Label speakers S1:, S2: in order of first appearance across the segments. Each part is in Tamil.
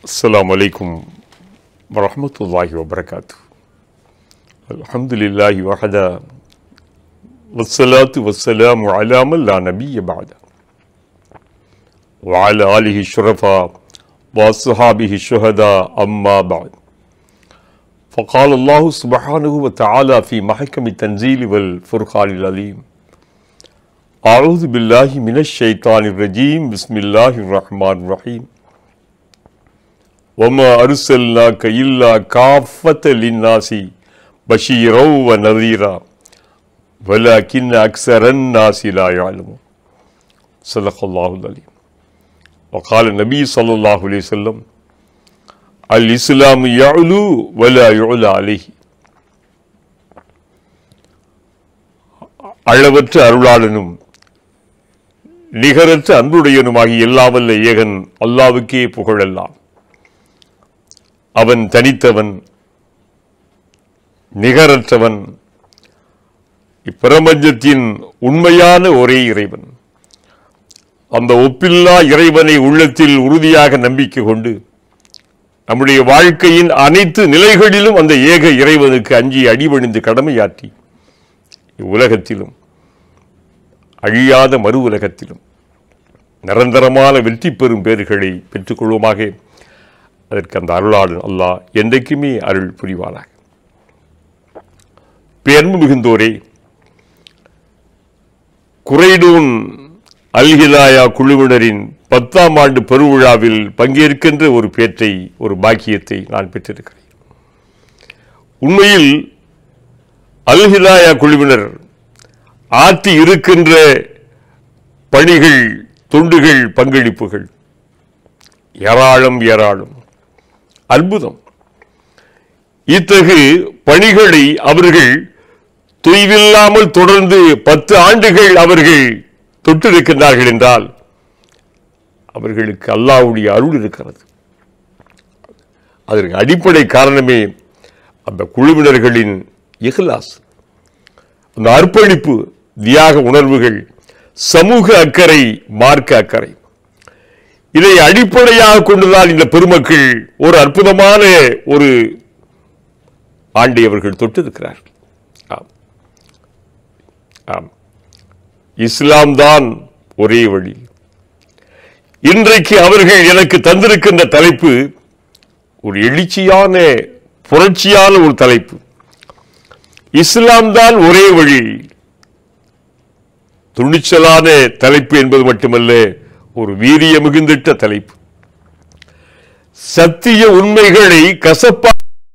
S1: السلام عليكم ورحمة الله وبركاته الحمد لله وحده والصلاة والسلام على من لا نبي بعده وعلى آله الشرفاء وصحابه الشهداء أما بعد فقال الله سبحانه وتعالى في محكم التنزيل والفرقان العليم أعوذ بالله من الشيطان الرجيم بسم الله الرحمن الرحيم وما أرسلناك إلا كافة للناس بشيرا ونذيرا ولكن أكثر الناس لا يعلمون صدق الله العليم وقال النبي صلى الله عليه وسلم الإسلام يعلو ولا يعلى عليه அளவற்ற அருளாளனும் நிகரற்ற அன்புடையனுமாகிய எல்லாவல்ல ஏகன் அல்லாவுக்கே புகழெல்லாம் அவன் தனித்தவன் நிகரற்றவன் இப்பிரபஞ்சத்தின் உண்மையான ஒரே இறைவன் அந்த ஒப்பில்லா இறைவனை உள்ளத்தில் உறுதியாக நம்பிக்கை கொண்டு நம்முடைய வாழ்க்கையின் அனைத்து நிலைகளிலும் அந்த ஏக இறைவனுக்கு அஞ்சி அடிபணிந்து கடமையாற்றி இவ்வுலகத்திலும் அழியாத மறு உலகத்திலும் நிரந்தரமான வெற்றி பெறும் பேறுகளை பெற்றுக்கொள்வோமாக அதற்கு அந்த அருளாளன் அல்லாஹ் என்றைக்குமே அருள் புரிவாராக பேர்ந்து மிகுந்தோரே குறைடூன் அல்ஹிதாயா குழுவினரின் பத்தாம் ஆண்டு பெருவிழாவில் பங்கேற்கின்ற ஒரு பேற்றை ஒரு பாக்கியத்தை நான் பெற்றிருக்கிறேன் உண்மையில் அல்ஹிதாயா குழுவினர் ஆற்றி இருக்கின்ற பணிகள் தொண்டுகள் பங்களிப்புகள் ஏராளம் ஏராளம் அற்புதம் இத்தகு பணிகளை அவர்கள் தொய்வில்லாமல் தொடர்ந்து பத்து ஆண்டுகள் அவர்கள் தொட்டிருக்கின்றார்கள் என்றால் அவர்களுக்கு அல்லாவுடைய அருள் இருக்கிறது அதற்கு அடிப்படை காரணமே அந்த குழுவினர்களின் இஹ்லாஸ் அந்த அர்ப்பணிப்பு தியாக உணர்வுகள் சமூக அக்கறை மார்க்க அக்கறை இதை அடிப்படையாக கொண்டுதான் இந்த பெருமக்கள் ஒரு அற்புதமான ஒரு ஆண்டை அவர்கள் தொட்டிருக்கிறார்கள் ஆம் ஆம் இஸ்லாம் தான் ஒரே வழி இன்றைக்கு அவர்கள் எனக்கு தந்திருக்கின்ற தலைப்பு ஒரு எழுச்சியான புரட்சியான ஒரு தலைப்பு இஸ்லாம் தான் ஒரே வழி துணிச்சலான தலைப்பு என்பது மட்டுமல்ல ஒரு வீரிய மிகுந்திட்ட தலைப்பு சத்திய உண்மைகளை கசப்பா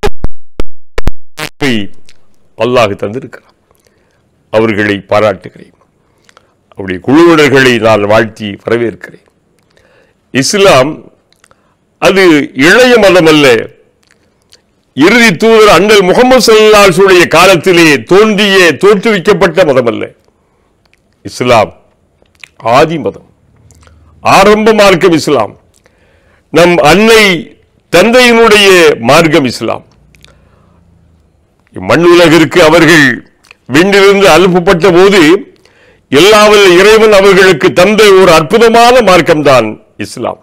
S1: அல்லாஹ் தந்திருக்கிறார் அவர்களை பாராட்டுகிறேன் அவருடைய குழுவினர்களை நான் வாழ்த்தி வரவேற்கிறேன் இஸ்லாம் அது இளைய மதம் அல்ல இறுதி தூதர் அண்ணல் முகமது சல்லாசுடைய காலத்திலே தோன்றிய தோற்றுவிக்கப்பட்ட மதம் அல்ல இஸ்லாம் ஆதி மதம் ஆரம்ப மார்க்கம் இஸ்லாம் நம் அன்னை தந்தையினுடைய மார்க்கம் இஸ்லாம் மண்ணுலகிற்கு அவர்கள் விண்ணிலிருந்து அனுப்பப்பட்ட போது எல்லாவல்ல இறைவன் அவர்களுக்கு தந்த ஒரு அற்புதமான மார்க்கம்தான் இஸ்லாம்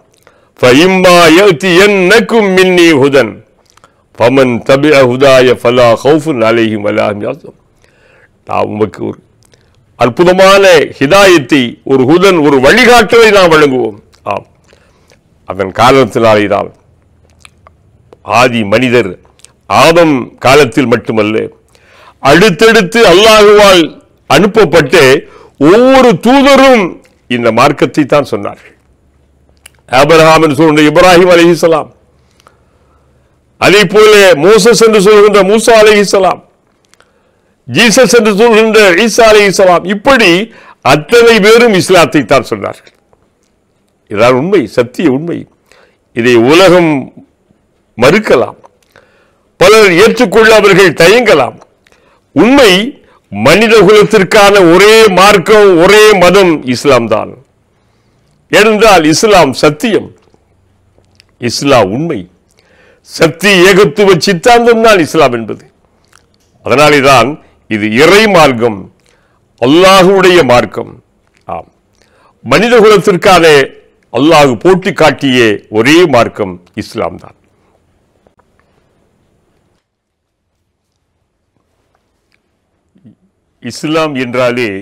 S1: மின்னி ஹுதன் ஃபமன் தபிஅ ஹுதாய ஃபலா ஹவுஃபுன் அலைஹிம் வலாஹும் யாசும் நான் உமக்கு ஒரு அற்புதமான ஹிதாயத்தை ஒரு ஹுதன் ஒரு வழிகாட்டலை நாம் வழங்குவோம் ஆம் அதன் காரணத்தினாலே தான் ஆதி மனிதர் ஆதம் காலத்தில் மட்டுமல்ல அடுத்தடுத்து அல்லாஹுவால் அனுப்பப்பட்ட ஒவ்வொரு தூதரும் இந்த மார்க்கத்தை தான் சொன்னார்கள் ஆபரஹாம் என்று சொல்கின்ற இப்ராஹிம் அலிஹிசலாம் அதே போல மோசஸ் என்று சொல்கின்ற மூசா அலிஹிசலாம் ஜீசஸ் என்று சொல்கின்ற ஈசா அலிஹிசலாம் இப்படி அத்தனை பேரும் இஸ்லாத்தை தான் சொன்னார்கள் இதான் உண்மை சத்திய உண்மை இதை உலகம் மறுக்கலாம் பலர் ஏற்றுக்கொள்ள அவர்கள் தயங்கலாம் உண்மை மனித குலத்திற்கான ஒரே மார்க்கம் ஒரே மதம் இஸ்லாம் தான் ஏனென்றால் இஸ்லாம் சத்தியம் இஸ்லாம் உண்மை சக்தி ஏகத்துவ சித்தாந்தம் தான் இஸ்லாம் என்பது அதனாலே தான் இது இறை மார்க்கம் அல்லாஹுடைய மார்க்கம் ஆம் மனித குலத்திற்கான அல்லாஹ் போட்டி காட்டிய ஒரே மார்க்கம் இஸ்லாம் தான் இஸ்லாம் என்றாலே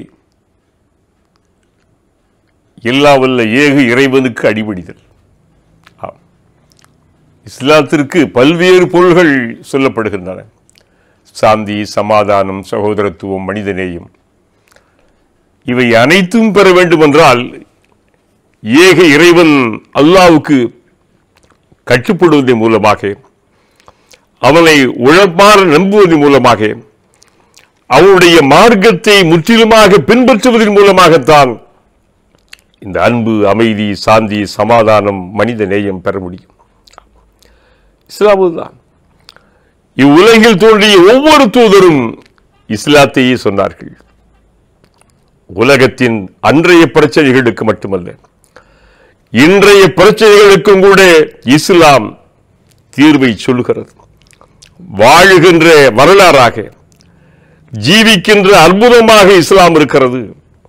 S1: எல்லா வல்ல ஏக இறைவனுக்கு அடிபடிதல் ஆம். இஸ்லாத்திற்கு பல்வேறு பொருள்கள் சொல்லப்படுகின்றன சாந்தி சமாதானம் சகோதரத்துவம் மனிதநேயம் இவை அனைத்தும் பெற வேண்டுமென்றால் ஏக இறைவன் அல்லாவுக்கு கட்டுப்படுவதன் மூலமாக அவனை உழப்பார நம்புவதன் மூலமாக அவனுடைய மார்க்கத்தை முற்றிலுமாக பின்பற்றுவதன் மூலமாகத்தான் இந்த அன்பு அமைதி சாந்தி சமாதானம் மனித நேயம் பெற முடியும் இஸ்லாமுதான் இவ்வுலகில் தோன்றிய ஒவ்வொரு தூதரும் இஸ்லாத்தையே சொன்னார்கள் உலகத்தின் அன்றைய பிரச்சனைகளுக்கு மட்டுமல்ல இன்றைய பிரச்சனைகளுக்கும் கூட இஸ்லாம் தீர்வை சொல்லுகிறது வாழுகின்ற வரலாறாக ஜீவிக்கின்ற அற்புதமாக இஸ்லாம் இருக்கிறது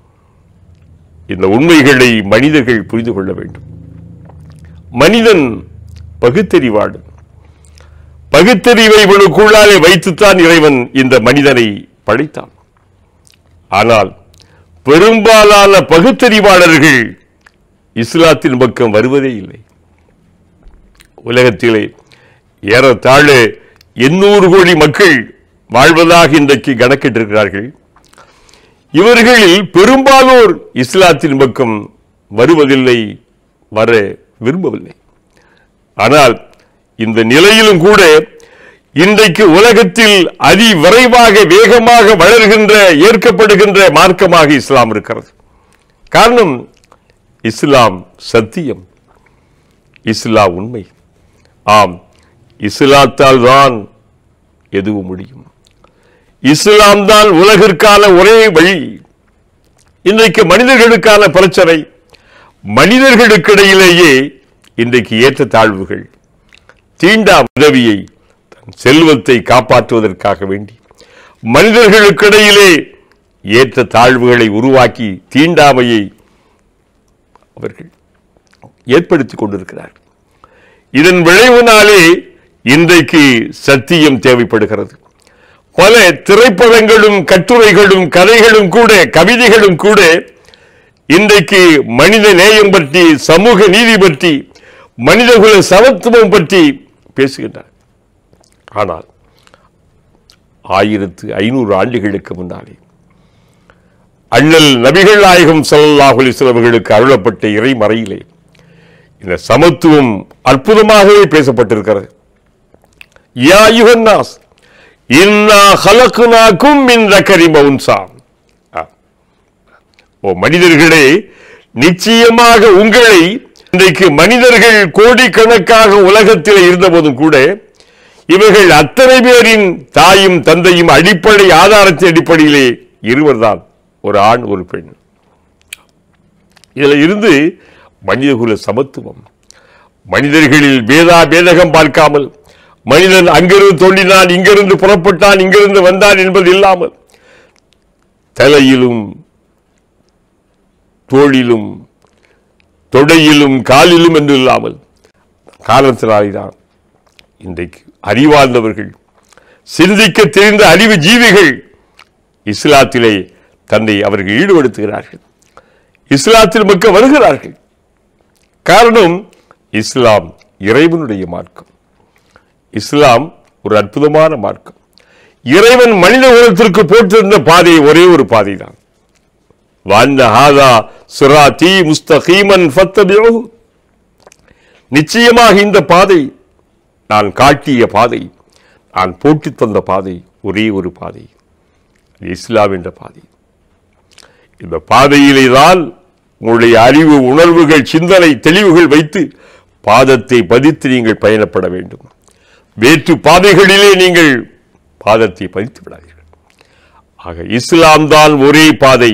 S1: இந்த உண்மைகளை மனிதர்கள் புரிந்து கொள்ள வேண்டும் மனிதன் பகுத்தறிவாடு பகுத்தறிவை இவனுக்குள்ளாலே வைத்துத்தான் இறைவன் இந்த மனிதனை படைத்தான் ஆனால் பெரும்பாலான பகுத்தறிவாளர்கள் இஸ்லாத்தின் பக்கம் வருவதே இல்லை உலகத்திலே ஏறத்தாழ எண்ணூறு கோடி மக்கள் வாழ்வதாக இன்றைக்கு கணக்கிட்டிருக்கிறார்கள் இவர்களில் பெரும்பாலோர் இஸ்லாத்தின் பக்கம் வருவதில்லை வர விரும்பவில்லை ஆனால் இந்த நிலையிலும் கூட இன்றைக்கு உலகத்தில் அதி விரைவாக வேகமாக வளர்கின்ற ஏற்கப்படுகின்ற மார்க்கமாக இஸ்லாம் இருக்கிறது காரணம் இஸ்லாம் சத்தியம் இஸ்லாம் உண்மை ஆம் இஸ்லாத்தால் தான் எதுவும் முடியும் இஸ்லாம் தான் உலகிற்கான ஒரே வழி இன்றைக்கு மனிதர்களுக்கான பிரச்சனை மனிதர்களுக்கிடையிலேயே இன்றைக்கு ஏற்ற தாழ்வுகள் தீண்டா உதவியை தன் செல்வத்தை காப்பாற்றுவதற்காக வேண்டி மனிதர்களுக்கிடையிலே ஏற்ற தாழ்வுகளை உருவாக்கி தீண்டாமையை அவர்கள் ஏற்படுத்திக் கொண்டிருக்கிறார் இதன் விளைவினாலே இன்றைக்கு சத்தியம் தேவைப்படுகிறது பல திரைப்படங்களும் கட்டுரைகளும் கதைகளும் கூட கவிதைகளும் கூட இன்றைக்கு மனித நேயம் பற்றி சமூக நீதி பற்றி மனிதகுல சமத்துவம் பற்றி பேசுகின்றன ஆனால் ஆயிரத்து ஐநூறு ஆண்டுகளுக்கு முன்னாலே அண்ணல் நபிகள் நாயகம் ஸல்லல்லாஹு அலைஹி வஸல்லம் அவர்களுக்கு அருளப்பட்ட இறைமறையிலே இந்த சமத்துவம் அற்புதமாகவே பேசப்பட்டிருக்கிறது யா யுகன்னாஸ் இன்னா ஹலக்குனாக்கும் மின் தக்கரி மவுன்சா ஓ மனிதர்களே நிச்சயமாக உங்களை இன்றைக்கு மனிதர்கள் கோடிக்கணக்காக உலகத்தில் இருந்தபோதும் கூட இவர்கள் அத்தனை பேரின் தாயும் தந்தையும் அடிப்படை ஆதாரத்தின் அடிப்படையிலே இருவர்தான் ஒரு ஆண் ஒரு பெண் இதுல இருந்து மனிதகுல சமத்துவம் மனிதர்களில் வேதா வேதகம் பார்க்காமல் மனிதன் அங்கிருந்து தோன்றினான் இங்கிருந்து புறப்பட்டான் இங்கிருந்து வந்தான் என்பது இல்லாமல் தலையிலும் தோளிலும் தொடையிலும் காலிலும் என்று இல்லாமல் காரணத்தினால்தான் இன்றைக்கு அறிவார்ந்தவர்கள் சிந்திக்க தெரிந்த அறிவு ஜீவிகள் இஸ்லாத்திலே தன்னை அவர்கள் ஈடுபடுத்துகிறார்கள் இஸ்லாத்தில் மக்கள் வருகிறார்கள் காரணம் இஸ்லாம் இறைவனுடைய மார்க்கம் இஸ்லாம் ஒரு அற்புதமான மார்க்கம் இறைவன் மனித குலத்திற்கு போட்டிருந்த பாதை ஒரே ஒரு பாதை தான் வாந்த ஹாதா சிராத்தி முஸ்தகீமன் ஃபத்தபியூஹு நிச்சயமாக இந்த பாதை நான் காட்டிய பாதை நான் போட்டித் தந்த பாதை ஒரே ஒரு பாதை அது இஸ்லாம் என்ற பாதை இந்த பாதையிலே தான் உங்களுடைய அறிவு உணர்வுகள் சிந்தனை தெளிவுகள் வைத்து பாதத்தை பதித்து நீங்கள் பயணப்பட வேண்டும் வேற்று பாதைகளிலே நீங்கள் பாதத்தை பதித்து விடாதீர்கள் ஆக இஸ்லாம் தான் ஒரே பாதை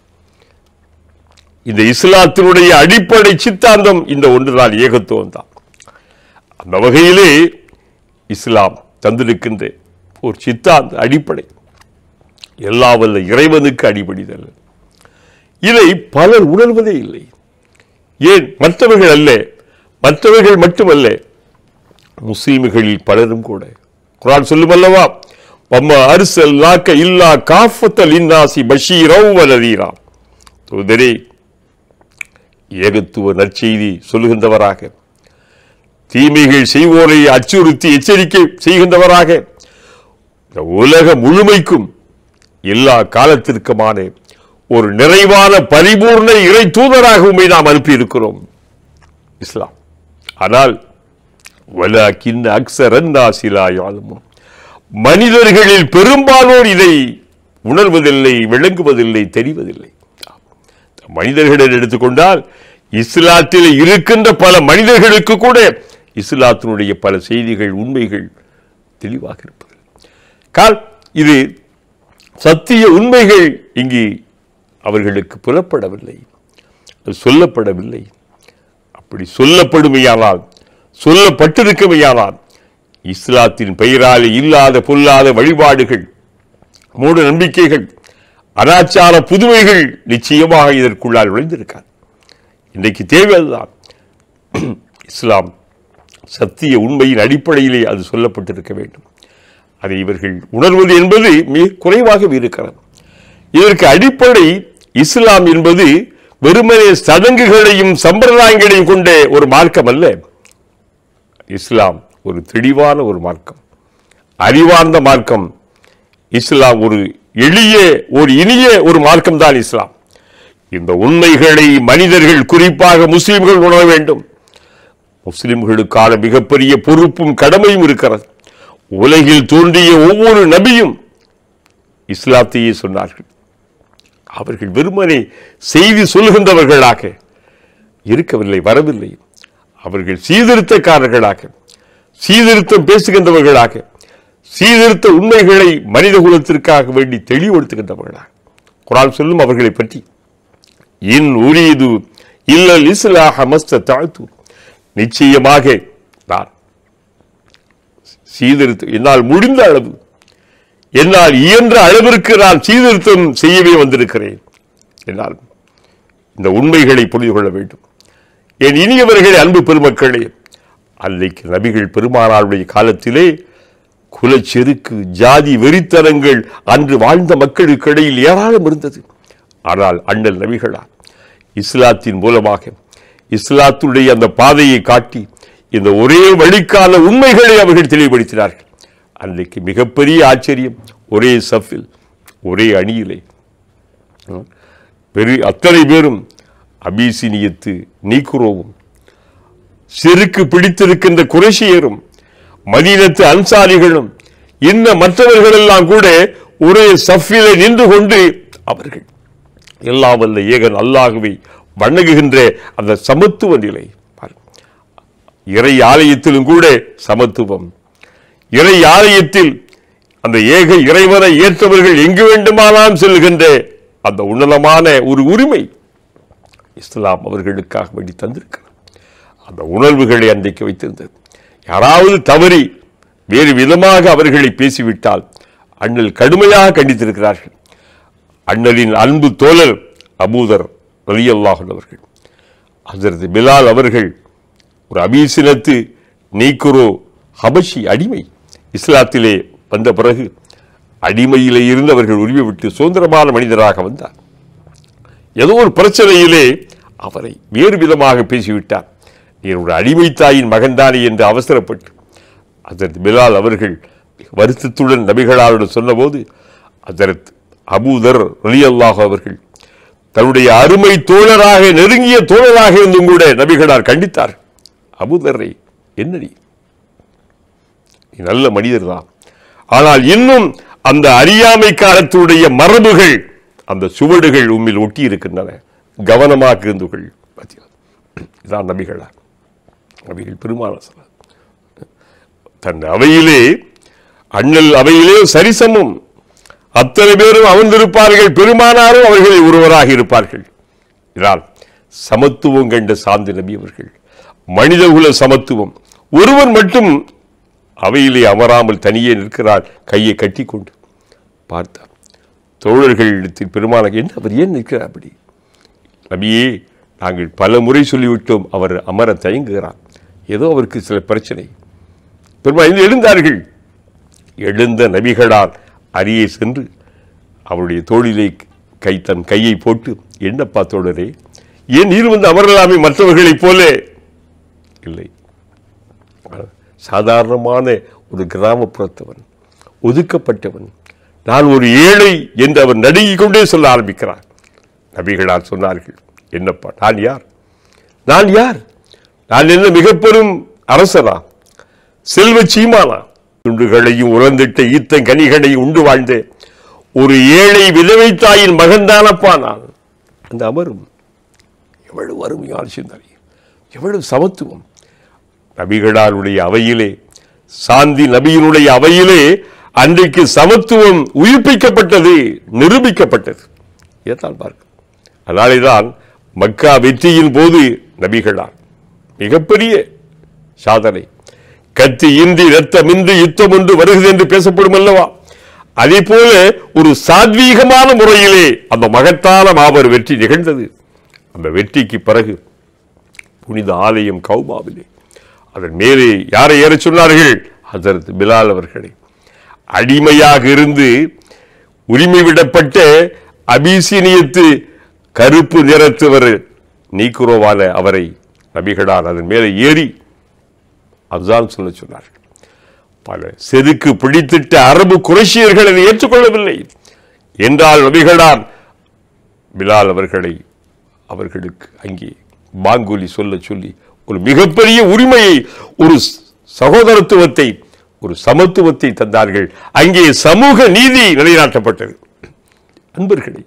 S1: இந்த இஸ்லாத்தினுடைய அடிப்படை சித்தாந்தம் இந்த ஒன்றுதான் ஏகத்துவம் தான் அந்த வகையிலே இஸ்லாம் தந்திருக்கின்ற ஒரு சித்தாந்த அடிப்படை எல்லா வல்ல இறைவனுக்கு அடிபடிதல் இதை பலர் உணர்வதே இல்லை ஏன் மற்றவர்கள் அல்ல மற்றவர்கள் மட்டுமல்ல முஸ்லிம்களில் பலரும் கூட குரான் சொல்லும் அல்லவா வம்ம அரிசல் நாக்க இல்லா காஃபத்தல் இன்னாசி பஷீரவ் வலதீரா தூதரே ஏகத்துவ நற்செய்தி சொல்லுகின்றவராக தீமைகள் செய்வோரை அச்சுறுத்தி எச்சரிக்கை செய்கின்றவராக இந்த உலக முழுமைக்கும் எல்லா காலத்திற்குமான ஒரு நிறைவான பரிபூர்ண இறை தூதராக உண்மை நாம் அனுப்பியிருக்கிறோம் இஸ்லாம் ஆனால் வலாக்கின் அக்சரன் நாசிலாயாலும் மனிதர்களில் பெரும்பாலோர் இதை உணர்வதில்லை விளங்குவதில்லை தெரிவதில்லை மனிதர்களை எடுத்துக்கொண்டால் இஸ்லாத்தில் இருக்கின்ற பல மனிதர்களுக்கு கூட இஸ்லாத்தினுடைய பல செய்திகள் உண்மைகள் தெளிவாக இருப்பது கால் இது சத்திய உண்மைகள் இங்கு அவர்களுக்கு புலப்படவில்லை அது சொல்லப்படவில்லை அப்படி சொல்லப்படுமையானால் சொல்லப்பட்டிருக்குமையானால் இஸ்லாத்தின் பெயரால் இல்லாத பொல்லாத வழிபாடுகள் மூட நம்பிக்கைகள் அனாச்சார புதுமைகள் நிச்சயமாக இதற்குள்ளால் நுழைந்திருக்காது இன்றைக்கு தேவைதான் இஸ்லாம் சத்திய உண்மையின் அடிப்படையிலே அது சொல்லப்பட்டிருக்க வேண்டும் அதை இவர்கள் உணர்வது என்பது மிக குறைவாக இருக்கிறது இதற்கு அடிப்படை இஸ்லாம் என்பது வெறுமனே சடங்குகளையும் சம்பிரதாயங்களையும் கொண்ட ஒரு மார்க்கம் அல்ல இஸ்லாம் ஒரு தெளிவான ஒரு மார்க்கம் அறிவார்ந்த மார்க்கம் இஸ்லாம் ஒரு எளிய ஒரு இனிய ஒரு மார்க்கம் தான் இஸ்லாம் இந்த உண்மைகளை மனிதர்கள் குறிப்பாக முஸ்லிம்கள் உணர வேண்டும் முஸ்லிம்களுக்கான மிகப்பெரிய பொறுப்பும் கடமையும் இருக்கிறது உலகில் தோன்றிய ஒவ்வொரு நபியும் இஸ்லாத்தையே சொன்னார்கள் அவர்கள் வெறுமனே செய்தி சொல்கின்றவர்களாக இருக்கவில்லை வரவில்லை அவர்கள் சீர்திருத்தக்காரர்களாக சீர்திருத்தம் பேசுகின்றவர்களாக சீர்திருத்த உண்மைகளை மனித குலத்திற்காக வேண்டி தெளிவுபடுத்துகின்றவர்களாக குரான் சொல்லும் அவர்களை பற்றி இன் உரியது இல்லல் இஸ்லாஹ மஸ்த தாழ்த்து நிச்சயமாக நான் சீர்திருத்தம் என்னால் முடிந்த அளவு என்னால் இயன்ற அளவிற்கு நான் சீர்திருத்தம் செய்யவே வந்திருக்கிறேன் என்னால் இந்த உண்மைகளை புரிந்து கொள்ள வேண்டும் என் இனியவர்களே அன்பு பெருமக்களே அன்றைக்கு நபிகள் பெருமானாருடைய காலத்திலே குலச்செருக்கு ஜாதி வெறித்தனங்கள் அன்று வாழ்ந்த மக்களுக்கு இடையில் ஏராளம் இருந்தது ஆனால் அண்ணல் நபிகளா இஸ்லாத்தின் மூலமாக இஸ்லாத்துடைய அந்த பாதையை காட்டி இந்த ஒரே வழிக்கான உண்மைகளை அவர்கள் தெளிவுபடுத்தினார்கள் அன்றைக்கு மிகப்பெரிய ஆச்சரியம் ஒரே சஃபில் ஒரே அணியிலே பெரிய அத்தனை பேரும் அபீசினியத்து நீக்குரோவும் செருக்கு பிடித்திருக்கின்ற குறைஷியரும் மதீனத்து அன்சாரிகளும் இன்ன மற்றவர்கள் எல்லாம் கூட ஒரே சஃபிலே நின்று கொண்டு அவர்கள் எல்லாம் வல்ல ஏகன் அல்லாகவே வணங்குகின்ற அந்த சமத்துவ நிலை பாருங்க. இறை ஆலயத்திலும் கூட சமத்துவம் இறை ஆலயத்தில் அந்த ஏக இறைவனை ஏற்றவர்கள் எங்கு வேண்டுமானாலும் செல்கின்ற அந்த உன்னதமான ஒரு உரிமை இஸ்லாம் அவர்களுக்காக வேண்டி தந்திருக்கிறது அந்த உணர்வுகளை அன்றைக்கு வைத்திருந்தது யாராவது தவறி வேறு விதமாக அவர்களை பேசிவிட்டால் அண்ணல் கடுமையாக கண்டித்திருக்கிறார்கள் அண்ணலின் அன்பு தோழர் அபூதர் ரலியல்லாஹன் அவர்கள் ஹசரத் பிலால் அவர்கள் ஒரு அபீசினத்து நீக்குரோ ஹபஷி அடிமை இஸ்லாத்திலே வந்த பிறகு அடிமையிலே இருந்து அவர்கள் உரிமை விட்டு சுதந்திரமான மனிதராக வந்தார் ஏதோ ஒரு பிரச்சனையிலே அவரை வேறு விதமாக பேசிவிட்டார் நீர் ஒரு அடிமை தாயின் மகன்தானே என்று அவசரப்பட்டு அதற்கு பிலால் அவர்கள் வருத்தத்துடன் நபிகளாருடன் சொன்னபோது அதற்கு அபூதர் ரலியல்லாஹு அவர்கள் தன்னுடைய அருமை தோழராக நெருங்கிய தோழராக இருந்தும் கூட நபிகளார் கண்டித்தார் அபூதரை என்னடி நீ நல்ல மனிதர் தான் ஆனால் இன்னும் அந்த அறியாமை காலத்துடைய மரபுகள் அந்த சுவடுகள் உம்மில் ஒட்டி இருக்கின்றன கவனமாக இருந்து கொள் பாத்தீங்களா? இதான் நபிகளா நபிகள் பெருமான தன் அவையிலே அண்ணல் அவையிலே சரிசமம் அத்தனை பேரும் அமர்ந்திருப்பார்கள் பெருமானாரும் அவர்களில் ஒருவராக இருப்பார்கள் இதால் சமத்துவம் கண்ட சாந்தி நபி அவர்கள் மனிதகுல சமத்துவம் ஒருவன் மட்டும் அவையிலே அமராமல் தனியே நிற்கிறார் கையை கட்டிக்கொண்டு பார்த்தார் தோழர்களிடத்தில் பெருமான என்ன அவர் ஏன் நிற்கிறார் அப்படி நபியே நாங்கள் பல முறை சொல்லிவிட்டோம் அவர் அமர தயங்குகிறார் ஏதோ அவருக்கு சில பிரச்சனை பெருமாள் எழுந்தார்கள் எழுந்த நபிகளால் அரியே சென்று அவருடைய தோளிலே கை தன் கையை போட்டு என்னப்பா தோழரே ஏன் நீர் வந்து அமரலாமே மற்றவர்களைப் போல இல்லை சாதாரணமான ஒரு கிராமப்புறத்தவன் ஒதுக்கப்பட்டவன் நான் ஒரு ஏழை என்று அவர் நடுங்கிக் கொண்டே சொல்ல ஆரம்பிக்கிறார் நபிகளார் சொன்னார்கள் என்னப்பா நான் யார் நான் யார் நான் என்ன மிக பெரும் அரசனா செல்வ சீமானா துண்டுகளையும் உறந்திட்ட ஈத்தன் கனிகளையும் உண்டு வாழ்ந்த ஒரு ஏழை விதவை தாயின் மகன்தானப்பா நான் அந்த அமரும் எவ்வளவு அருமையான சிந்தனை எவ்வளவு சமத்துவம் நபிகளாருடைய அவையிலே சாந்தி நபியினுடைய அவையிலே அன்றைக்கு சமத்துவம் உயிர்ப்பிக்கப்பட்டது நிரூபிக்கப்பட்டது இதைத்தான் பார்க்க அதனாலேதான் மக்கா வெற்றியின் போது நபிகளார் மிகப்பெரிய சாதனை கத்தி இந்தி ரத்தமின்றி யுத்தம் ஒன்று வருகிறது என்று பேசப்படும் அல்லவா அதே போல ஒரு சாத்வீகமான முறையிலே அந்த மகத்தான மாபெரும் வெற்றி நிகழ்ந்தது அந்த வெற்றிக்கு பிறகு புனித ஆலயம் கௌமாவிலே அதன் மேலே யாரை ஏற சொன்னார்கள் ஹசரத் பிலால் அவர்களை அடிமையாக இருந்து உரிமை விடப்பட்ட அபிசீனியத்து கருப்பு நிறத்தவர் நீக்குரோவான அவரை நபிகளால் அதன் மேலே ஏறி அதுதான் சொல்ல சொன்னார்கள் பல செதுக்கு பிடித்திட்ட அரபு குறைஷியர்கள் அதை ஏற்றுக்கொள்ளவில்லை என்றால் நபிகளார் பிலால் அவர்களை அவர்களுக்கு அங்கே பாங்குலி சொல்ல சொல்லி ஒரு மிகப்பெரிய உரிமையை ஒரு சகோதரத்துவத்தை ஒரு சமத்துவத்தை தந்தார்கள் அங்கே சமூக நீதி நிலைநாட்டப்பட்டது அன்பர்களே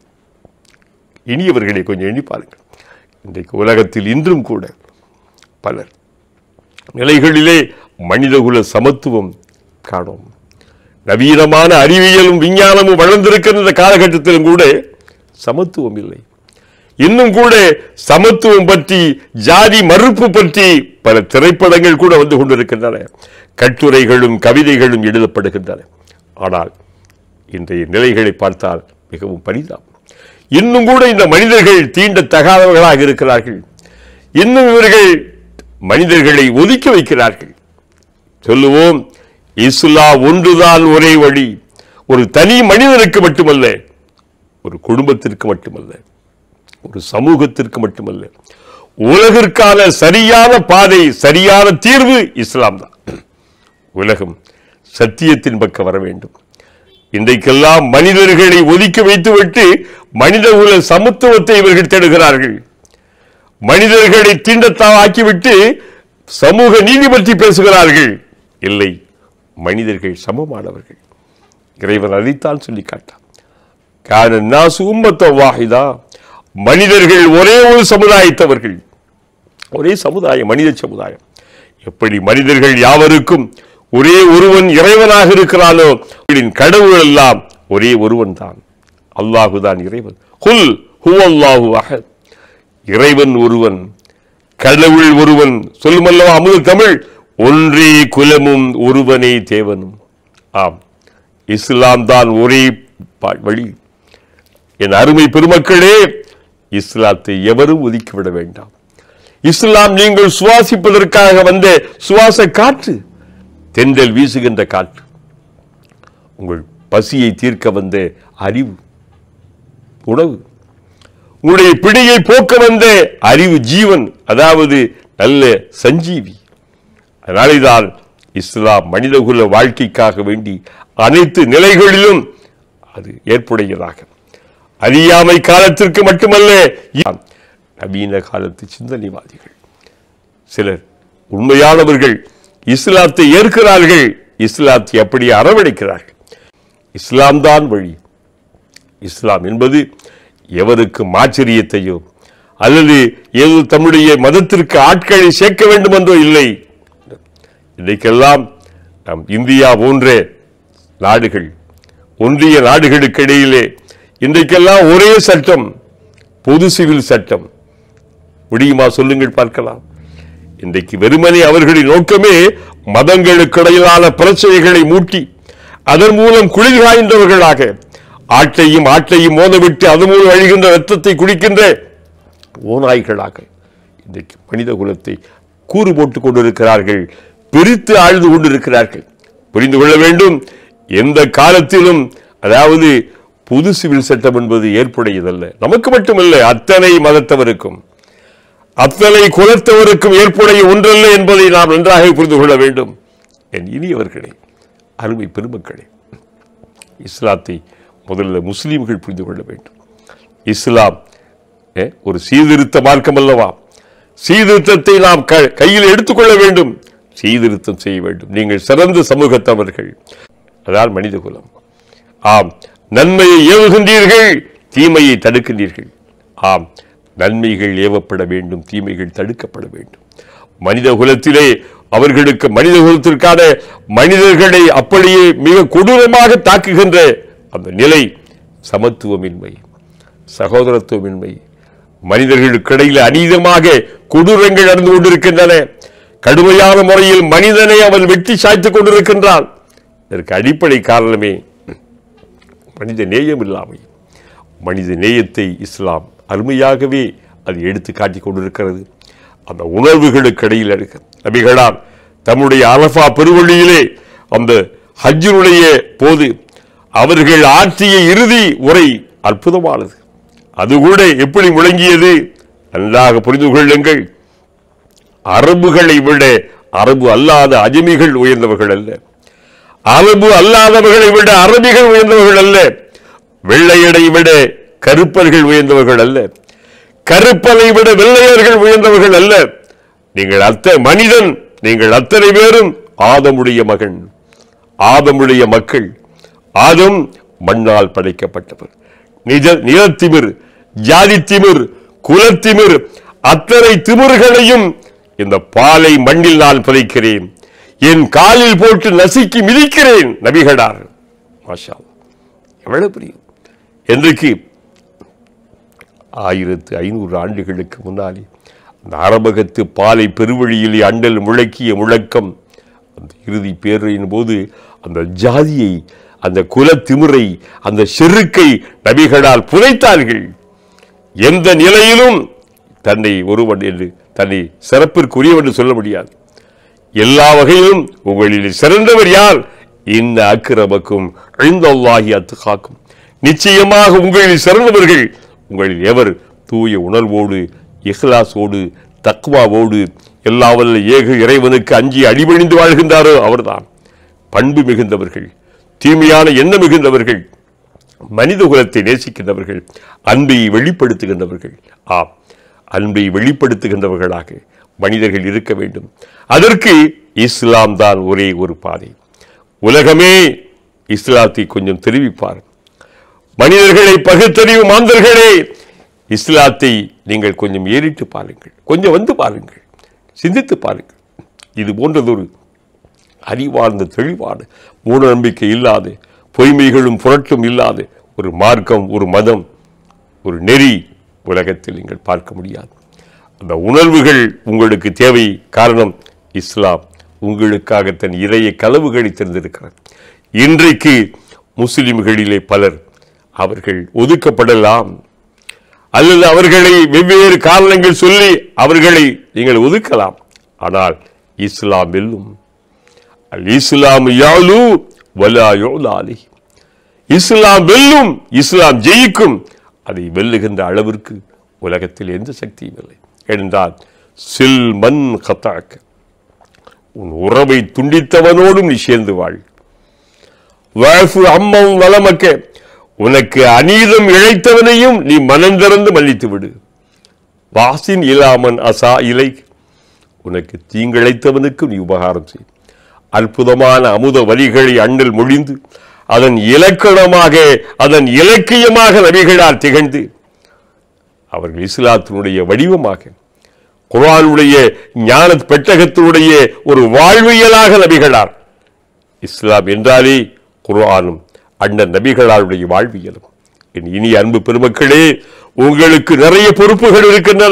S1: இனியவர்களை கொஞ்சம் எண்ணி பாருங்கள் இன்றைக்கு உலகத்தில் இன்றும் கூட பலர் நிலைகளிலே மனிதகுல சமத்துவம் காணோம் நவீனமான அறிவியலும் விஞ்ஞானமும் வளர்ந்திருக்கிற இந்த காலகட்டத்திலும் கூட சமத்துவம் இல்லை இன்னும் கூட சமத்துவம் பற்றி ஜாதி மறுப்பு பற்றி பல திரைப்படங்கள் கூட வந்து கொண்டிருக்கின்றன கட்டுரைகளும் கவிதைகளும் எழுதப்படுகின்றன ஆனால் இன்றைய நிலைகளை பார்த்தால் மிகவும் பரிதாபம் இன்னும் கூட இந்த மனிதர்கள் தீண்டத்தகாதவர்களாக இருக்கிறார்கள் இன்னும் இவர்கள் மனிதர்களை ஒதுக்கி வைக்கிறார்கள் சொல்லுவோம் இஸ்லா ஒன்றுதான் ஒரே வழி ஒரு தனி மனிதனுக்கு மட்டுமல்ல ஒரு குடும்பத்திற்கு மட்டுமல்ல ஒரு சமூகத்திற்கு மட்டுமல்ல உலகிற்கான சரியான பாதை சரியான தீர்வு இஸ்லாம் தான் உலகம் சத்தியத்தின் பக்கம் வர வேண்டும் இன்றைக்கெல்லாம் மனிதர்களை ஒதுக்கி வைத்துவிட்டு மனித உல சமத்துவத்தை இவர்கள் தேடுகிறார்கள் மனிதர்களை தீண்டத்தான் ஆக்கிவிட்டு சமூக நீதி பற்றி பேசுகிறார்கள் இல்லை மனிதர்கள் சமமானவர்கள் இறைவன் அதைத்தான் சொல்லி காட்டான் கான நாசு உம்மத்த வாஹிதா மனிதர்கள் ஒரே ஒரு சமுதாயத்தவர்கள் ஒரே சமுதாயம் மனித சமுதாயம் எப்படி மனிதர்கள் யாவருக்கும் ஒரே ஒருவன் இறைவனாக இருக்கிறானோ அவர்களின் கடவுள் எல்லாம் ஒரே ஒருவன் தான் அல்லாஹுதான் இறைவன் குல் ஹுவல்லாஹு அஹத் இறைவன் ஒருவன் கடவுள் ஒருவன் சொல்லுமல்லவா அமுத தமிழ் ஒன்றே குலமும் ஒருவனே தேவனும் ஆம் இஸ்லாம் தான் ஒரே பா- வழி என் அருமை பெருமக்களே இஸ்லாத்தை எவரும் ஒதுக்கிவிட வேண்டாம் இஸ்லாம் நீங்கள் சுவாசிப்பதற்காக வந்த சுவாச காற்று தென்றல் வீசுகின்ற காற்று உங்கள் பசியை தீர்க்க வந்த அறிவு உணவு உங்களுடைய பிடியை போக்க வந்த அறிவு ஜீவன் அதாவது நல்ல சஞ்சீவி அதனாலேதான் இஸ்லாம் மனிதகுல வாழ்க்கைக்காக வேண்டி அனைத்து நிலைகளிலும் அது ஏற்புடையதாக அறியாமை காலத்திற்கு மட்டுமல்ல இ- நவீன காலத்து சிந்தனைவாதிகள் சிலர் உண்மையானவர்கள் இஸ்லாத்தை ஏற்கிறார்கள் இஸ்லாத்தை அப்படியே அரவணைக்கிறார்கள் இஸ்லாம் தான் வழி இஸ்லாம் என்பது எவருக்கும் ஆச்சரியத்தையோ அல்லது ஏதோ தம்முடைய மதத்திற்கு ஆட்களை சேர்க்க வேண்டும் என்றோ இல்லை இன்றைக்கெல்லாம் நம் இந்தியா போன்ற நாடுகள் ஒன்றிய நாடுகளுக்கு இடையிலே இன்றைக்கெல்லாம் ஒரே சட்டம் பொது சிவில் சட்டம் முடியுமா சொல்லுங்கள் பார்க்கலாம் இன்றைக்கு வெறுமனே அவர்களின் நோக்கமே மதங்களுக்கு இடையிலான பிரச்சனைகளை மூட்டி அதன் மூலம் குளிர் காய்ந்தவர்களாக ஆட்டையும் ஆட்டையும் மோதவிட்டு அது மூலம் அழிகின்ற ரத்தத்தை குடிக்கின்ற ஓநாய்களாக இன்றைக்கு மனித குலத்தை கூறு போட்டுக் கொண்டிருக்கிறார்கள் பிரித்து ஆழ்ந்து கொண்டிருக்கிறார்கள் புரிந்து கொள்ள வேண்டும் எந்த காலத்திலும் அதாவது புது சிவில் சட்டம் என்பது ஏற்புடையதல்ல நமக்கு மட்டுமல்ல அத்தனை மதத்தவருக்கும் அத்தனை குலத்தவருக்கும் ஏற்புடைய ஒன்றல்ல என்பதை நாம் நன்றாக புரிந்து கொள்ள வேண்டும் என் இனியவர்களே அருமை பெருமக்களே இஸ்லாத்தை முதல்ல முஸ்லீம்கள் புரிந்து கொள்ள வேண்டும் இஸ்லாம் ஏ, ஒரு சீர்திருத்த மார்க்கம் அல்லவா சீர்திருத்தத்தை நாம் க- கையில் எடுத்துக்கொள்ள வேண்டும் சீர்திருத்தம் செய்ய வேண்டும் நீங்கள் சிறந்த சமூகத்தவர்கள் அதான் மனித குலம் ஆம் நன்மையை ஏவுகின்றீர்கள் தீமையை தடுக்கின்றீர்கள் ஆம் நன்மைகள் ஏவப்பட வேண்டும் தீமைகள் தடுக்கப்பட வேண்டும் மனித குலத்திலே அவர்களுக்கு மனித குலத்திற்கான மனிதர்களை அப்படியே மிக கொடூரமாக தாக்குகின்ற அந்த நிலை சமத்துவமின்மை சகோதரத்துவமின்மை மனிதர்களுக்கு இடையில் அநீதமாக கொடூரங்கள் நடந்து கொண்டிருக்கின்றன கடுமையான முறையில் மனிதனை அவன் வெட்டி சாய்த்துக் கொண்டிருக்கின்றான் இதற்கு அடிப்படை காரணமே மனித நேயம் இல்லாமை மனித நேயத்தை இஸ்லாம் அருமையாகவே அது எடுத்து காட்டிக் கொண்டிருக்கிறது அந்த உணர்வுகளுக்கு இடையில் எடுக்க நபிகளார் தம்முடைய அரஃபா பெருவழியிலே அந்த ஹஜ்ஜினுடைய போது அவர்கள் ஆற்றிய இறுதி உரை அற்புதமானது அது கூட எப்படி முழங்கியது நன்றாக புரிந்து கொள்ளுங்கள் அரபுகளை விட அரபு அல்லாத அஜமிகள் உயர்ந்தவர்கள் அல்ல அரபு அல்லாதவர்களை விட அரபிகள் உயர்ந்தவர்கள் அல்ல வெள்ளையடை விட கருப்பர்கள் உயர்ந்தவர்கள் அல்ல கருப்பனை விட வெள்ளையர்கள் உயர்ந்தவர்கள் அல்ல நீங்கள் அத்த மனிதன் நீங்கள் அத்தனை பேரும் ஆதமுடைய மகன் ஆதமுடைய மக்கள் ஆதம் மண்ணால் படைக்கப்பட்டவர் நிஜ நிலத்திமிர் ஜாதி திமிர் குலத்திமிர் அத்தனை திமிர்களையும் இந்த பாலை மண்ணில் நான் புதைக்கிறேன் என் காலில் போட்டு நசுக்கி மிதிக்கிறேன் நபிகடார் மாஷா அல்லாஹ். எவ்வளவு பிரியம் என்றைக்கு ஆயிரத்து ஐநூறு ஆண்டுகளுக்கு முன்னாலே அந்த அரபகத்து பாலை பெருவழியிலே அண்டல் முழக்கிய முழக்கம் அந்த இறுதி பேரின் போது அந்த ஜாதியை அந்த குலத்திமிரை அந்த செருக்கை நபிகளால் புதைத்தார்கள் எந்த நிலையிலும் தன்னை ஒருவன் என்று தன்னை சிறப்பிற்குரியவன் என்று சொல்ல முடியாது எல்லா வகையிலும் உங்களில் சிறந்தவர் யார் இன்ன அக்கிரமக்கும் அழிந்தல்லாகி அத்துகாக்கும் நிச்சயமாக உங்களில் சிறந்தவர்கள் உங்களில் எவர் தூய உணர்வோடு இஹ்லாஸோடு தக்வாவோடு எல்லா வல்ல ஏக இறைவனுக்கு அஞ்சி அடிபணிந்து வாழ்கின்றாரோ அவர்தான் பண்பு மிகுந்தவர்கள் தீமையான எண்ணம் மிகுந்தவர்கள் மனித குலத்தை நேசிக்கின்றவர்கள் அன்பை வெளிப்படுத்துகின்றவர்கள் ஆம் அன்பை வெளிப்படுத்துகின்றவர்களாக மனிதர்கள் இருக்க வேண்டும் அதற்கு இஸ்லாம் தான் ஒரே ஒரு பாதை உலகமே இஸ்லாத்தை கொஞ்சம் தெரிவிப்பார் மனிதர்களை பகுத்தறிவு மாந்தர்களே இஸ்லாத்தை நீங்கள் கொஞ்சம் ஏறிட்டு பாருங்கள் கொஞ்சம் வந்து பாருங்கள் சிந்தித்து பாருங்கள் இது போன்றதொரு அறிவார்ந்த தெளிவான மூட நம்பிக்கை இல்லாத பொய்மைகளும் புரட்டும் இல்லாத ஒரு மார்க்கம் ஒரு மதம் ஒரு நெறி உலகத்தில் நீங்கள் பார்க்க முடியாது அந்த உணர்வுகள் உங்களுக்கு தேவை காரணம் இஸ்லாம் உங்களுக்காக தன் இறைய களவுகளை தெரிந்திருக்கிறார் இன்றைக்கு முஸ்லிம்களிலே பலர் அவர்கள் ஒதுக்கப்படலாம் அல்லது அவர்களை வெவ்வேறு காரணங்கள் சொல்லி அவர்களை நீங்கள் ஒதுக்கலாம் ஆனால் இஸ்லாம் வெல்லும் அல் இஸ்லாம் யாலு வலா யோலாலி இஸ்லாம் வெல்லும் இஸ்லாம் ஜெயிக்கும் அதை வெல்லுகின்ற அளவிற்கு உலகத்தில் எந்த சக்தியும் இல்லை என்றால் சில் மண் கத்தாக்க உன் உறவை துண்டித்தவனோடும் நீ சேர்ந்து வாழ் வாழ்ஃபு அம்மம் வளமக்க உனக்கு அநீதம் இழைத்தவனையும் நீ மனம் திறந்து மன்னித்து விடு வாசின் இலாமன் அசா இலை உனக்கு தீங்கிழைத்தவனுக்கு நீ உபகாரம் செய் அற்புதமான அமுத வரிகளை அண்ணல் மொழிந்து அதன் இலக்கணமாக அதன் இலக்கியமாக நபிகளால் திகழ்ந்து அவர்கள் இஸ்லாத்தினுடைய வடிவமாக குர்ஆனுடைய ஞான பெட்டகத்தினுடைய ஒரு வாழ்வியலாக நபிகளார் இஸ்லாம் என்றாலே குர்ஆனும் அண்ணன் நபிகளாருடைய வாழ்வியலும் என் இனிய அன்பு பெருமக்களே உங்களுக்கு நிறைய பொறுப்புகள் இருக்கின்றன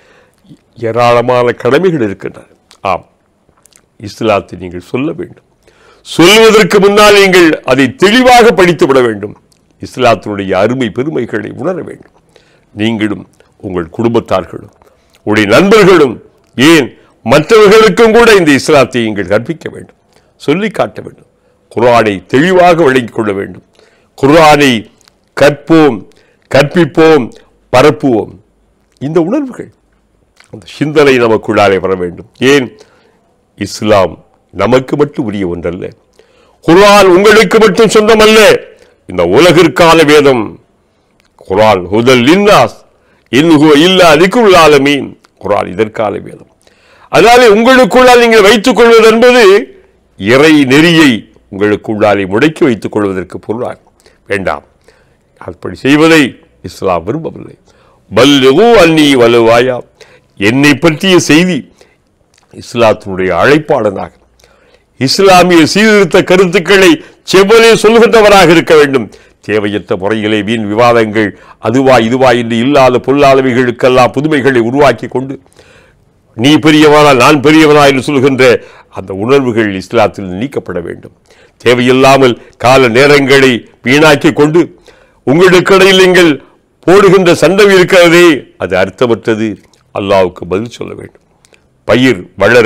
S1: ஏராளமான கடமைகள் இருக்கின்றன ஆம் இஸ்லாத்தை நீங்கள் சொல்ல வேண்டும் சொல்வதற்கு முன்னால் நீங்கள் அதை தெளிவாக படித்து விட வேண்டும் இஸ்லாத்தினுடைய அருமை பெருமைகளை உணர வேண்டும் நீங்களும் உங்கள் குடும்பத்தார்களும் உடைய நண்பர்களும் ஏன் மற்றவர்களுக்கும் கூட இந்த இஸ்லாத்தை நீங்கள் கற்பிக்க வேண்டும் சொல்லி காட்ட வேண்டும் குர்ஆனை தெளிவாக விளங்கிக் கொள்ள வேண்டும் குர்ஆனை கற்போம் கற்பிப்போம் பரப்புவோம் இந்த உணர்வுகள் அந்த சிந்தனை நமக்குள்ளாலே வர வேண்டும் ஏன் இஸ்லாம் நமக்கு மட்டும் உரிய ஒன்றல்ல குர்ஆன் உங்களுக்கு மட்டும் சொந்தமல்ல இந்த உலகிற்கான வேதம் குர்ஆன் ஹுதல் லின்னாஸ் இன்ஹு இல்லா லிக்குல் ஆலமீன் குர்ஆன் இதற்கான வேதம் அதனாலே உங்களுக்குள்ளால் நீங்கள் வைத்துக் கொள்வது என்பது இறை நெறியை உங்களுக்குள்ளாலே முடக்கி வைத்துக் கொள்வதற்கு பொருளாக வேண்டாம் அப்படி செய்வதை இஸ்லாம் விரும்பவில்லை பல்லுகு அன்னி வலுவாயா என்னை பற்றிய செய்தி இஸ்லாத்தினுடைய அழைப்பாளனாக இஸ்லாமிய சீர்திருத்த கருத்துக்களை செவ்வலே சொல்கின்றவராக இருக்க வேண்டும் தேவையற்ற முறையிலே வீண் விவாதங்கள் அதுவா இதுவா என்று இல்லாத பொல்லாதவைகளுக்கெல்லாம் புதுமைகளை உருவாக்கி கொண்டு நீ பெரியவனா நான் பெரியவனா என்று சொல்கின்ற அந்த உணர்வுகள் இஸ்லாத்தில் நீக்கப்பட வேண்டும் தேவையில்லாமல் கால நேரங்களை வீணாக்கி கொண்டு உங்களுக்கிடையில் நீங்கள் போடுகின்ற சண்டை இருக்கிறதே அது அர்த்தமற்றது அல்லாவுக்கு பதில் சொல்ல வேண்டும் பயிர் வளர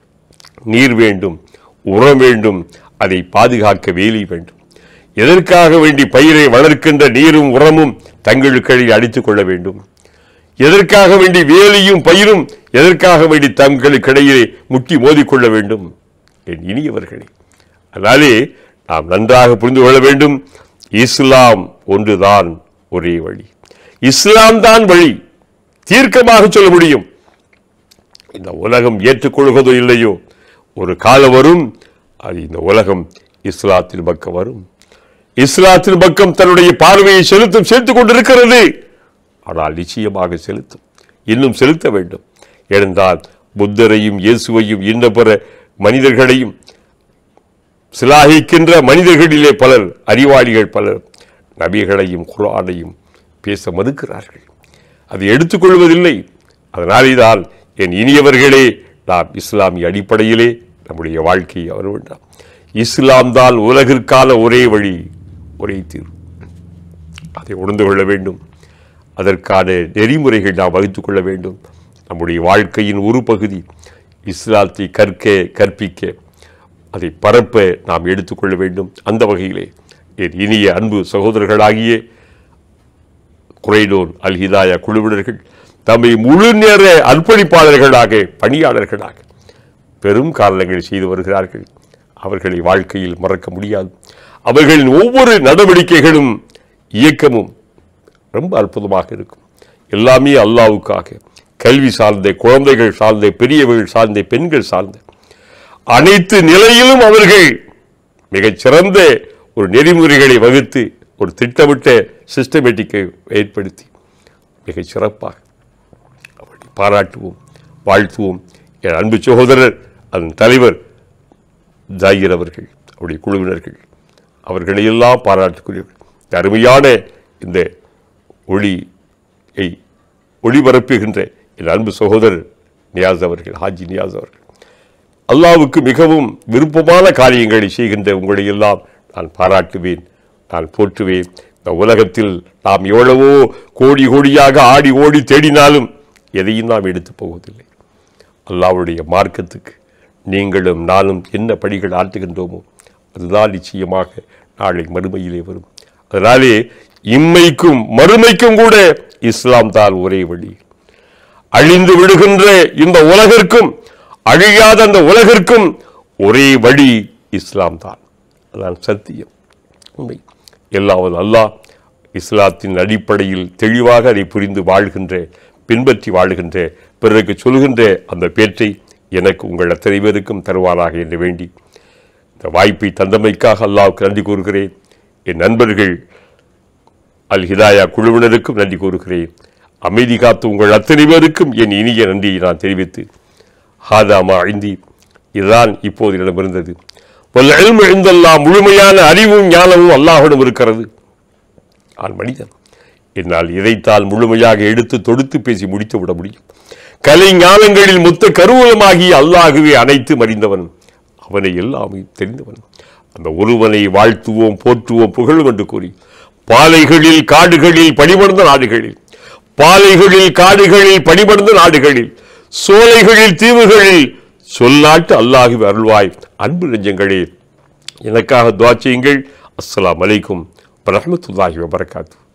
S1: நீர் வேண்டும் உரம் வேண்டும் அதை பாதுகாக்க வேலி வேண்டும் எதற்காக வேண்டி பயிரை வளர்க்கின்ற நீரும் உரமும் தங்களுக்கிடையில் அடித்துக் கொள்ள வேண்டும் எதற்காக வேண்டி வேலியும் பயிரும் எதற்காக வேண்டி தங்களுக்கிடையே முட்டி மோதிக்கொள்ள வேண்டும் என் இனியவர்களே அதனாலே நாம் நன்றாக புரிந்து கொள்ள வேண்டும் இஸ்லாம் ஒன்றுதான் ஒரே வழி இஸ்லாம் தான் வழி தீர்க்கமாக சொல்ல முடியும் இந்த உலகம் ஏற்றுக்கொள்வதோ இல்லையோ ஒரு காலம் வரும் அது இந்த உலகம் இஸ்லாத்தின் பக்கம் வரும் இஸ்லாத்தின் பக்கம் தன்னுடைய பார்வையை செலுத்தும் சேர்த்துக் கொண்டிருக்கிறது ஆனால் நிச்சயமாக செலுத்தும் இன்னும் செலுத்த வேண்டும் எழுந்தால் புத்தரையும் இயேசுவையும் இன்ன பிற மனிதர்களையும் சிலாகிக்கின்ற மனிதர்களிலே பலர் அறிவாளிகள் பலர் நபிகளையும் குர்ஆனையும் பேச மறுக்கிறார்கள் அதை எடுத்துக்கொள்வதில்லை அதனாலே தான் என் இனியவர்களே நாம் இஸ்லாமிய அடிப்படையிலே நம்முடைய வாழ்க்கையை அவர் வேண்டாம் இஸ்லாம் தான் உலகிற்கான ஒரே வழி ஒரே தீர்வு அதை உணர்ந்து கொள்ள வேண்டும் அதற்கான நெறிமுறைகள் நாம் வகுத்துக் கொள்ள வேண்டும் நம்முடைய வாழ்க்கையின் ஒரு பகுதி இஸ்லாத்தை கற்க கற்பிக்க அதை பரப்ப நாம் எடுத்துக்கொள்ள வேண்டும் அந்த வகையிலே என் இனிய அன்பு சகோதரர்களாகிய குறைடோன் அல் ஹிதாயா குழுவினர்கள் தம்மை முழு நேர அர்ப்பணிப்பாளர்களாக பணியாளர்களாக பெரும் காரணங்கள் செய்து வருகிறார்கள் அவர்களை வாழ்க்கையில் மறக்க முடியாது அவர்களின் ஒவ்வொரு நடவடிக்கைகளும் இயக்கமும் ரொம்ப அற்புதமாக இருக்கும் எல்லாமே அல்லாவுக்காக கல்வி சார்ந்த குழந்தைகள் சார்ந்த பெரியவர்கள் சார்ந்த பெண்கள் சார்ந்த அனைத்து நிலையிலும் அவர்கள் மிகச் சிறந்த ஒரு நெறிமுறைகளை வகுத்து ஒரு திட்டமிட்ட சிஸ்டமேட்டிக்கை ஏற்படுத்தி மிகச் சிறப்பாக அவர்களை பாராட்டுவோம் வாழ்த்துவோம் என் அன்பு சகோதரர் அதன் தலைவர் ஜாகிர் அவர்கள் அவருடைய குழுவினர்கள் அவர்களையெல்லாம் பாராட்டுக்குரியவர்கள் இந்த அருமையான இந்த ஒளியை ஒளிபரப்புகின்ற என் அன்பு சகோதரர் நியாஸ் அவர்கள் ஹாஜி நியாஸ் அவர்கள் அல்லாவுக்கு மிகவும் விருப்பமான காரியங்களை செய்கின்ற உங்களை எல்லாம் நான் பாராட்டுவேன் நான் போற்றுவேன் இந்த உலகத்தில் நாம் எவ்வளவோ கோடி கோடியாக ஆடி ஓடி தேடினாலும் எதையும் நாம் எடுத்து போவதில்லை அல்லாவுடைய மார்க்கத்துக்கு நீங்களும் நானும் என்ன படிகள் ஆற்றுகின்றோமோ அதுதான் நிச்சயமாக நாளை மறுமையிலே வரும் அதனாலே இம்மைக்கும் மறுமைக்கும் கூட இஸ்லாம் தான் ஒரே வழி அழிந்து விடுகின்ற இந்த உலகிற்கும் அழியாத அந்த உலகிற்கும் ஒரே வழி இஸ்லாம் தான் அதான் சத்தியம் உண்மை எல்லாவது அல்லாஹ் இஸ்லாத்தின் அடிப்படையில் தெளிவாக அதை புரிந்து வாழ்கின்ற பின்பற்றி வாழ்கின்ற பிறருக்கு சொல்கின்ற அந்த பேற்றை எனக்கு உங்கள் அத்தனை பேருக்கும் தருவாராக என்று வேண்டி இந்த வாய்ப்பை தந்தமைக்காக அல்லாவுக்கு நன்றி கூறுகிறேன் என் நண்பர்கள் அல் ஹிதாயா குழுவினருக்கும் நன்றி கூறுகிறேன் அமைதி காத்து உங்கள் அத்தனை பேருக்கும் என் இனிய நன்றியை நான் தெரிவித்து ஹாதாமா ஐந்தி இதுதான் இப்போது இடமிருந்தது எழுந்தெல்லாம் முழுமையான அறிவும் ஞானமும் அல்லாஹிடம் இருக்கிறது நான் மனிதன் என்னால் இதைத்தால் முழுமையாக எடுத்து தொடுத்து பேசி முடித்து விட முடியும் கலை ஞானங்களில் மொத்த கருவூலமாகி அல்லாகவே அனைத்து மறிந்தவன் அவனை எல்லாமே தெரிந்தவன் அந்த ஒருவனை வாழ்த்துவோம் போற்றுவோம் புகழும் என்று கூறி பாலைகளில் காடுகளில் பணிபுரிந்த நாடுகளில் பாலைகளில் காடுகளில் பணிபடுந்த நாடுகளில் சோலைகளில் தீவுகளில் சொல்லாட்டு அல்லாஹி அருள்வாய் அன்பு நெஞ்சங்களே எனக்காக துவா செய்யுங்கள் அஸ்ஸலாமு அலைக்கும் வரஹ்மத்துல்லாஹி வபரகாத்து